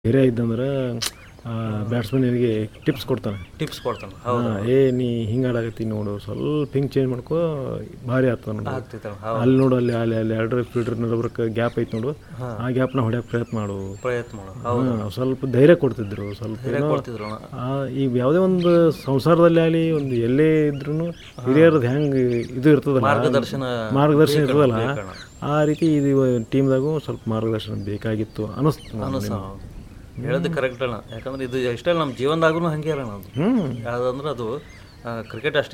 ಹಿರಿಯ ಇದ್ದಂದ್ರೆ ಬ್ಯಾಟ್ಸ್ಮನ್ನಿಗೆ ಟಿಪ್ಸ್ ಕೊಡ್ತಾನೆ ಟಿಪ್ಸ್ ಕೊಡ್ತಾನೆ ಹೌದು ಹಾ, ಏ ನೀ ಹಿಂಗೆ ಆಡಾಕತ್ತಿ ನೋಡು ಸ್ವಲ್ಪ ಹಿಂಗೆ ಚೇಂಜ್ ಮಾಡ್ಕೋ ಭಾರಿ ಆಗ್ತದೆ ನೋಡು ಆಗ್ತೈತೆ ಹೌದು ಅಲ್ಲಿ ನೋಡು ಅಲ್ಲಿ ಅಲ್ಲಿ ಅಲ್ಲಿ ಎರಡರ ಫೀಲ್ಡರ್ ನಡಬರ್ಕ ಗ್ಯಾಪ್ ಐತೆ ನೋಡು ಆ ಗ್ಯಾಪ್ನ ಹೊಡ್ಯಕ್ಕೆ ಪ್ರಯತ್ನ ಮಾಡು ಪ್ರಯತ್ನ ಮಾಡು ಹೌದು ಹಾ, ಸ್ವಲ್ಪ ಧೈರ್ಯ ಕೊಡ್ತಿದ್ರು ಸ್ವಲ್ಪ ಏನೋ ಕೊಡ್ತಿದ್ರು ಅಣ್ಣ. ಆ, ಈಗ ಯಾವುದೇ ಒಂದು ಸಂಸಾರದಲ್ಲಿ ಆಗಲಿ ಒಂದು ಎಲ್ಲೇ ಇದ್ರೂ ಹಿರಿಯರದ್ದು ಹೆಂಗೆ ಇದು ಇರ್ತದಲ್ಲ ಮಾರ್ಗದರ್ಶನ ಮಾರ್ಗದರ್ಶನ ಇರ್ತದಲ್ಲ ಬೇಕಣ್ಣ. ಆ ರೀತಿ ಇದು ಟೀಮ್ದಾಗೂ ಸ್ವಲ್ಪ ಮಾರ್ಗದರ್ಶನ ಬೇಕಾಗಿತ್ತು ಅನಿಸ್ತು ನನಗೆ. ಅನಸ ಹೇಳೋದು ಕರೆಕ್ಟ್ ಅಣ್ಣ ಯಾಕಂದ್ರೆ ಇದು ಎಷ್ಟೇ ನಮ್ಮ ಜೀವನದಾಗೂ ಹಂಗೆ ಅಲ್ಲ ಅದು ಹ್ಮ್ ಯಾವುದಂದ್ರೆ ಅದು ಕ್ರಿಕೆಟ್ ಅಷ್ಟೇ